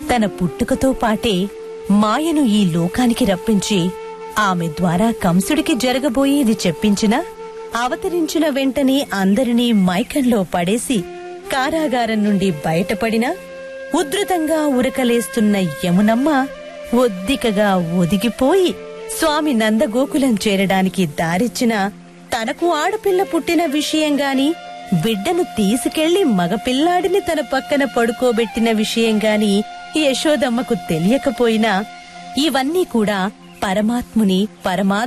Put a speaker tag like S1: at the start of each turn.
S1: తన పుట్టుకతో పాటే మాయను ఈ లోకానికి రప్పించి ఆమె ద్వారా కంసుడికి జరగబోయేది చెప్పించిన అవతరించిన వెంటనే అందరినీ మైకంలో పడేసి కారాగారం నుండి బయటపడిన ఉధృతంగా ఉరకలేస్తున్న యమునమ్మ ఒద్దికగా ఒదిగిపోయి స్వామి నందగోకులం చేరడానికి దారిచ్చిన తనకు ఆడపిల్ల పుట్టిన విషయం గాని బిడ్డను తీసుకెళ్లి మగపిల్లాడిని తన పక్కన పడుకోబెట్టిన విషయం గాని యశోదమ్మకు తెలియకపోయినా ఇవన్నీ కూడా పరమాత్ముని పరమా